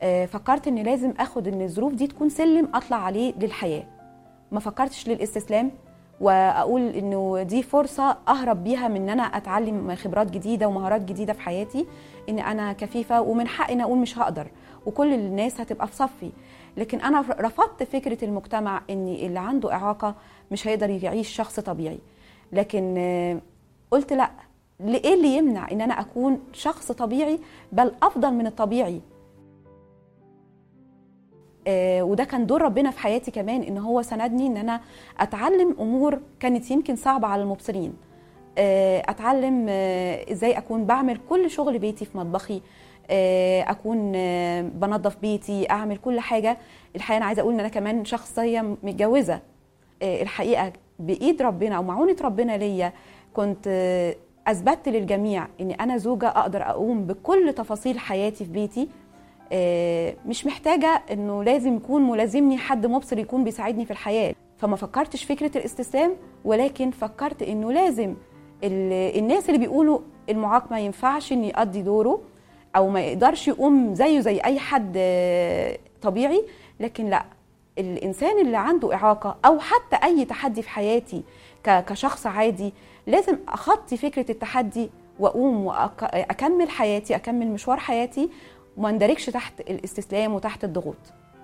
آه، فكرت ان لازم اخد ان الظروف دي تكون سلم اطلع عليه للحياه ما فكرتش للاستسلام واقول انه دي فرصه اهرب بيها من ان انا اتعلم خبرات جديده ومهارات جديده في حياتي ان انا كفيفه ومن حقي ان اقول مش هقدر وكل الناس هتبقى في صفي لكن انا رفضت فكره المجتمع ان اللي عنده اعاقه مش هيقدر يعيش شخص طبيعي لكن آه، قلت لا ايه اللي يمنع ان انا اكون شخص طبيعي بل افضل من الطبيعي آه، وده كان دور ربنا في حياتي كمان ان هو سندني ان انا اتعلم امور كانت يمكن صعبه على المبصرين آه، اتعلم آه، ازاي اكون بعمل كل شغل بيتي في مطبخي آه، اكون آه، بنظف بيتي اعمل كل حاجه الحقيقه انا عايزه اقول ان انا كمان شخصيه متجوزه آه، الحقيقه بايد ربنا او معونه ربنا ليا كنت آه، اثبتت للجميع ان انا زوجه اقدر اقوم بكل تفاصيل حياتي في بيتي آه، مش محتاجه انه لازم يكون ملازمني حد مبصر يكون بيساعدني في الحياه فما فكرتش فكره الاستسلام ولكن فكرت انه لازم ال- الناس اللي بيقولوا المعاق ما ينفعش ان يقضي دوره او ما يقدرش يقوم زيه زي اي حد آه، طبيعي لكن لا الانسان اللي عنده اعاقه او حتى اي تحدي في حياتي ك- كشخص عادي لازم اخطي فكره التحدي واقوم واكمل حياتي اكمل مشوار حياتي وما اندركش تحت الاستسلام وتحت الضغوط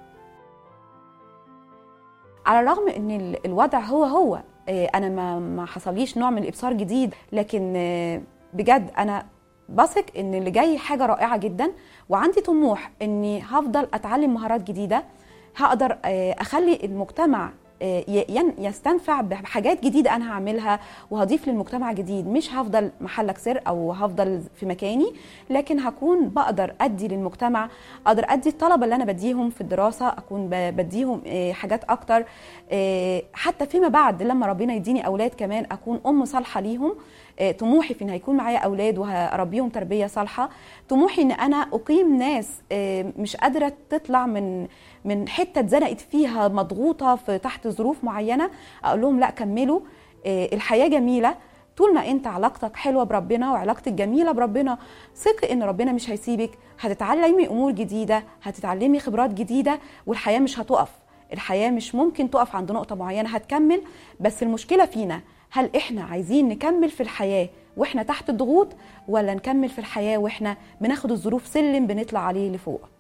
على الرغم ان ال- الوضع هو هو آه، انا ما ما حصليش نوع من الابصار جديد لكن آه، بجد انا بثق ان اللي جاي حاجه رائعه جدا وعندي طموح اني هفضل اتعلم مهارات جديده هقدر آه، اخلي المجتمع آه، ي- ين- يستنفع بحاجات جديده انا هعملها وهضيف للمجتمع جديد مش هفضل محلك سر او هفضل في مكاني لكن هكون بقدر ادي للمجتمع اقدر ادي الطلبه اللي انا بديهم في الدراسه اكون ب- بديهم آه، حاجات اكتر آه، حتى فيما بعد لما ربنا يديني اولاد كمان اكون ام صالحه ليهم آه، طموحي في ان هيكون معايا اولاد وهربيهم تربيه صالحه طموحي ان انا اقيم ناس آه، مش قادره تطلع من من حته اتزنقت فيها مضغوطه في تحت ظروف معينه اقول لهم لا كملوا آه، الحياه جميله طول ما انت علاقتك حلوه بربنا وعلاقتك جميله بربنا ثق ان ربنا مش هيسيبك هتتعلمي امور جديده هتتعلمي خبرات جديده والحياه مش هتقف الحياه مش ممكن تقف عند نقطه معينه هتكمل بس المشكله فينا هل احنا عايزين نكمل في الحياه واحنا تحت الضغوط ولا نكمل في الحياه واحنا بناخد الظروف سلم بنطلع عليه لفوق